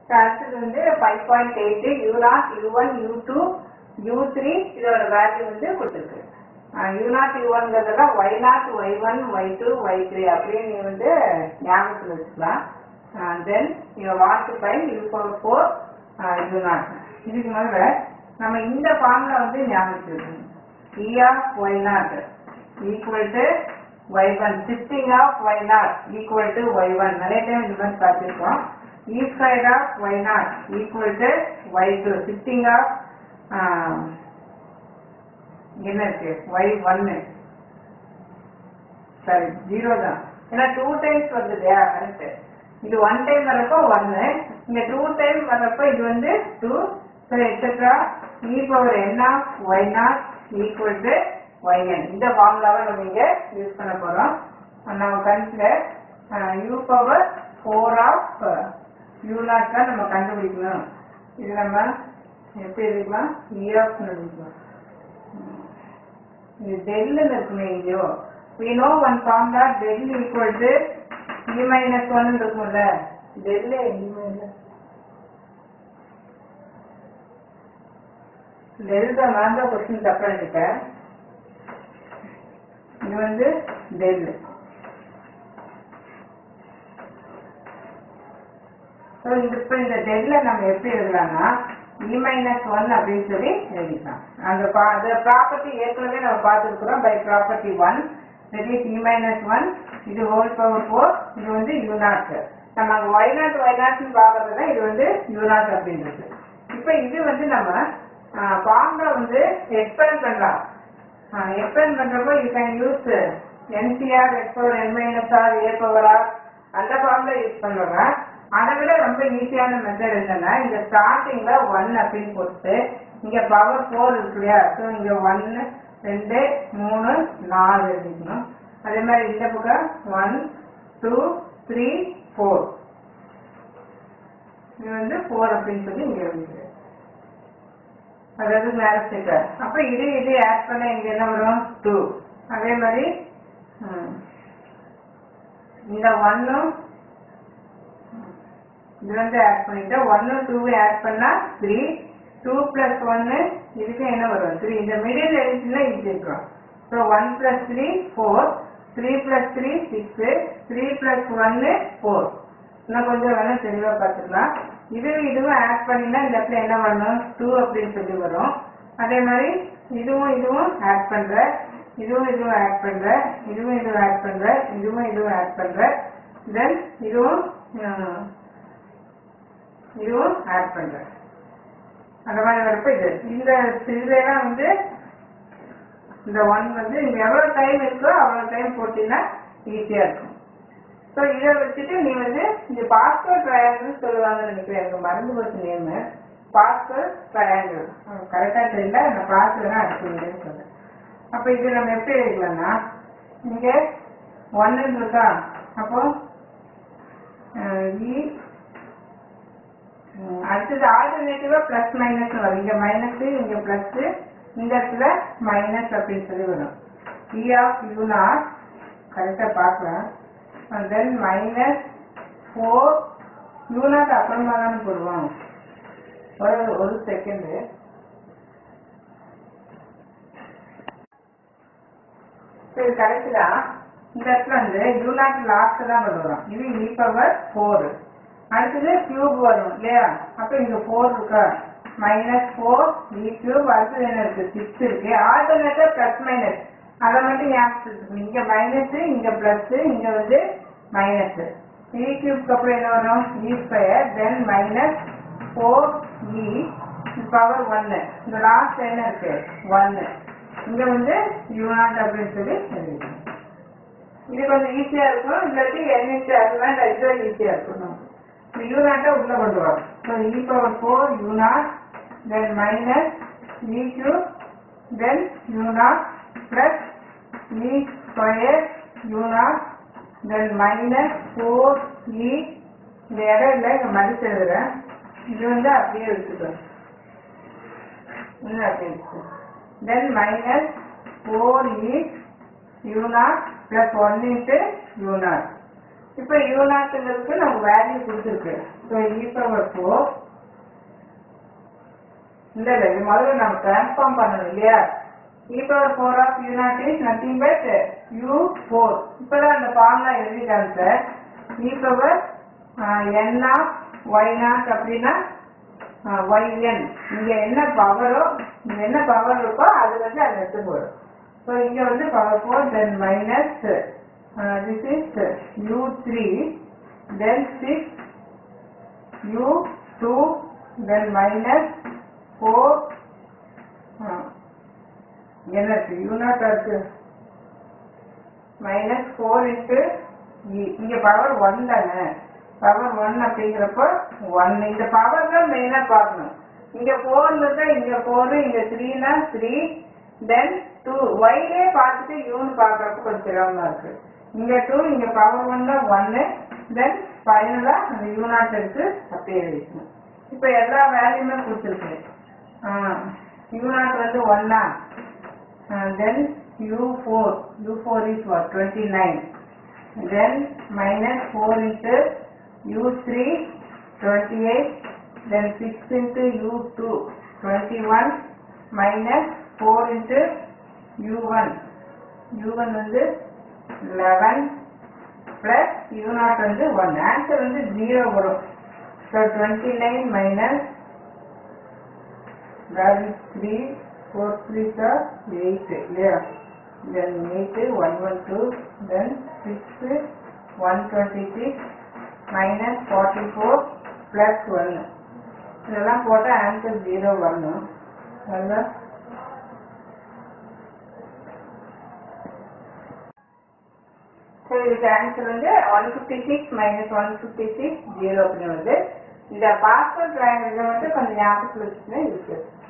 அடுத்தது வந்து five point eight u naught u one u two u three இதோட value வந்து கொடுத்துருக்கு யூ நாட் யூ ஒன்ங்கிறதெல்லாம் y naught y one y two y three அப்படின்னு நீ வந்து ஞாபகத்தில் வச்சுக்கலாம் then u what to find u power four u naught இதுக்கு முதல்ல நம்ம இந்த ஃபார்முலா வந்து ஞாபகத்தில் இருக்கணும் E of y naught equal to y one shifting of y naught equal to y one நிறைய டைம் இந்த மாதிரி பார்த்துருக்கோம் E square of y naught equal to y two shifting of என்ன இருக்கு ஒய் ஒன்னு சரி ஜீரோ தான் ஏன்னா டூ டைம்ஸ் வருது இல்லையா கரெக்ட் இது ஒன் டைம் வரப்போ ஒன்னு இங்க டூ டைம் வரப்போ இது வந்து two so etcetera E power n of y naught equal to y n இந்த ஃபார்முலாவை நம்ம இங்க யூஸ் பண்ண போறோம் நம்ம consider u power four of u naught தான் நம்ம கண்டுபிடிக்கணும் இது நம்ம எப்படி எழுதிக்கலாம் இ ஆஃப் எழுதிக்கலாம் இது டெல்னு இருக்குமே இங்கேயோ we know one formula del equal to e minus 1 இருக்கும்ல del e minus del தான் நான் தான் கொஸ்டின் தப்பா எடுத்தேன் இது வந்து del ஸோ இந்த இப்போ இந்த டெல்ல நம்ம எப்படி எழுதலாம்னா இ மைனஸ் ஒன் அப்படின்னு சொல்லி எழுதிக்கலாம் அந்த பா அந்த ப்ராப்பர்ட்டி ஏற்கனவே நம்ம பார்த்துருக்குறோம் by property one that is E minus one இது ஹோல் பவர் ஃபோர் இது வந்து யூ நாட் நம்ம அங்கே ஒய் நாட் ஒய் நாட்னு பார்க்கறது தான் இது வந்து யூ நாட் அப்படின்றது இப்போ இது வந்து நம்ம ஃபார்ம்ல வந்து எக்ஸ்பேண்ட் பண்ணலாம் எக்ஸ்பேண்ட் பண்றப்போ you can use nCr x power n minus r a power r அந்த ஃபார்ம்ல யூஸ் பண்ணுவாங்க அதை விட ரொம்ப ஈஸியான மெத்தட் என்னன்னா இந்த ஸ்டார்டிங்ல ஒன் அப்படின்னு போட்டு இங்க பவர் ஃபோர் இருக்கு இல்லையா ஸோ இங்க ஒன்னு ரெண்டு மூணு நாலு எழுதிக்கணும் அதே மாதிரி இந்த பக்கம் ஒன் டூ த்ரீ ஃபோர் இது வந்து ஃபோர் அப்படின்னு சொல்லி இங்க எழுதிக்கிறேன் அதாவது மேல ஸ்டிக்கர் அப்ப இது இது ஆட் பண்ண இங்க என்ன வரும் டூ அதே மாதிரி ம், இந்த ஒன்னும் இது வந்து ஆட் பண்ணிட்டா ஒன்னு டூ ஆட் பண்ணா த்ரீ டூ பிளஸ் ஒன்னு இதுக்கு என்ன வரும் த்ரீ இந்த மிடில் எழுத்துனா இது இருக்கிறோம் so one plus three four three plus three six three plus ஒன்னு ஃபோர் இன்னும் கொஞ்சம் வேணா தெளிவாக பார்த்துக்கலாம் இதுவும் இதுவும் ஆட் பண்ணினா இந்த இடத்துல என்ன வரணும் டூ அப்படின்னு சொல்லி வரும் அதே மாதிரி இதுவும் இதுவும் ஆட் பண்ற இதுவும் இதுவும் ஆட் பண்ற இதுவும் இதுவும் ஆட் பண்ற இதுவும் இதுவும் ஆட் பண்ற தென் இதுவும் ஆஹ், இதுவும் ஆட் பண்றேன் அந்த மாதிரி வரப்ப இது இந்த இதுலாம் வந்து இந்த ஒன் வந்து இங்க எவ்வளவு டைம் இருக்கோ அவ்வளவு டைம் போட்டீங்கன்னா ஈஸியா இருக்கும் ஸோ இதை வச்சுட்டு நீ வந்து இந்த பாஸ்கோட் ட்ரையாங்கிள் சொல்லுவாங்கன்னு நினைக்கிறேன் எனக்கு மறந்து போச்சு நேமு பாஸ்கோட் ட்ரையாங்கிள் கரெக்டாக தெரியல நான் பார்த்துதான் அடிச்சுக்கிறேன்னு சொல்றேன் அப்போ இது நம்ம எப்படி எழுதலாம்னா இங்க ஒன்னு இருக்கா அப்போ இ ம், அடுத்தது ஆல்டர்னேட்டிவா பிளஸ் மைனஸ் வரும் இங்க மைனஸ் இங்க பிளஸ் இந்த இடத்துல மைனஸ் அப்படின்னு சொல்லி வரும் இ ஆஃப் யூ நாட் கரெக்டா பார்க்கலாம் and then minus four u naught அப்புறமா தானே போடுவோம் ஒரு ஒரு செகண்ட் சரி கரெக்ட் தான் இந்த இடத்துல வந்து யூ நாட் லாஸ்ட் தான் கொண்டு வரும் இது இ பவர் ஃபோர் அடுத்தது கியூப் வரும் இல்லையா அப்ப இங்க ஃபோர் இருக்கா மைனஸ் ஃபோர் இ கியூப் அடுத்தது என்ன இருக்கு சிக்ஸ் இருக்கு ஆல்டர்னேட்டர் பிளஸ் மைனஸ் அதை மட்டும் ஞாபகம் வச்சுக்கணும். இங்க மைனஸ் இங்க பிளஸ் இங்க வந்து மைனஸ் இ கியூப்க்கு அப்புறம் என்ன வரும் E square then minus four E power ஒன்னு இந்த லாஸ்ட் என்ன இருக்கு ஒன்னு இங்க வந்து யூ நாட் அப்படின்னு சொல்லி எழுதிக்கணும் இது கொஞ்சம் ஈஸியா இருக்கும் இல்லாட்டி என்ஹெச் அதுதான் இதுதான் ஈஸியா இருக்கும் நமக்கு. இந்த யூ நாட்டை உள்ள கொண்டு வரும் so E power four u naught then minus E cube then u naught plus E square u naught then minus four E இந்த இடம் இல்லை இங்க மதிச்சு எழுதுறேன் இது வந்து அப்படியே எடுத்துக்கிறேன் இன்னும் அப்படியே எடுத்துக்கிறேன் then minus four E u naught plus one into u naught இப்போ யூ நாட்டுங்கிறதுக்கு நமக்கு வேல்யூ கொடுத்துருக்கு ஸோ இ பவர் ஃபோர் இல்ல இல்ல இது முதல்ல நம்ம டிரான்ஸ்ஃபார்ம் பண்ணணும் இல்லையா E power four of u naught is nothing but u four இப்பதான் அந்த ஃபார்முலா எழுதிட்டாங்க sir E power n of y naught அப்படின்னா ஒய்என் இங்க என்ன பவரோ இங்க என்ன பவர் இருக்கோ அது வந்து அது எடுத்துட்டு வரும் ஸோ இங்க வந்து power four then minus this is u three then six u 2 then minus 4 என்ன இருக்கு u நாட் இருக்கு மைனஸ் ஃபோர் இன்ட்டு இங்க பவர் ஒன் தானே பவர் ஒன் அப்படிங்கிறப்போ ஒன் இந்த பவர் தான் மெயினா பார்க்கணும் இங்க ஃபோர்ல இருந்தா இங்க ஃபோர் இங்க த்ரீனா த்ரீ தென் டூ ஒய்லே பார்த்துட்டு யூன்னு பார்க்கறப்ப கொஞ்சம் சிரமமா இருக்கு இங்க டூ இங்க பவர் ஒன் தான் ஒன்னு தென் ஃபைனலா அந்த யூ நாட் எடுத்து அப்படியே எழுதிக்கணும் இப்போ எல்லா வேல்யூமே கொடுத்துருக்கு யூ நாட் வந்து ஒன்னா then u four u four is what twenty nine then minus four into u three twenty eight then six into u two twenty one minus four into u one u one வந்து eleven plus u naught வந்து one answer வந்து zero வரும் so twenty nine minus that is 3, 4 3s are 8, yeah. Then 8, 112, then 6, 126, minus 44, plus 1. இதெல்லாம் போட்டால் answer zero வரணும் அதான் so இதுக்கு answer வந்து one fifty six minus one fifty six zero அப்படின்னு வருது இந்த பாஸ்போர்ட் ட்ராயிங் மட்டும் கொஞ்சம் ஞாபகத்தில் வச்சுன்னா இருக்குது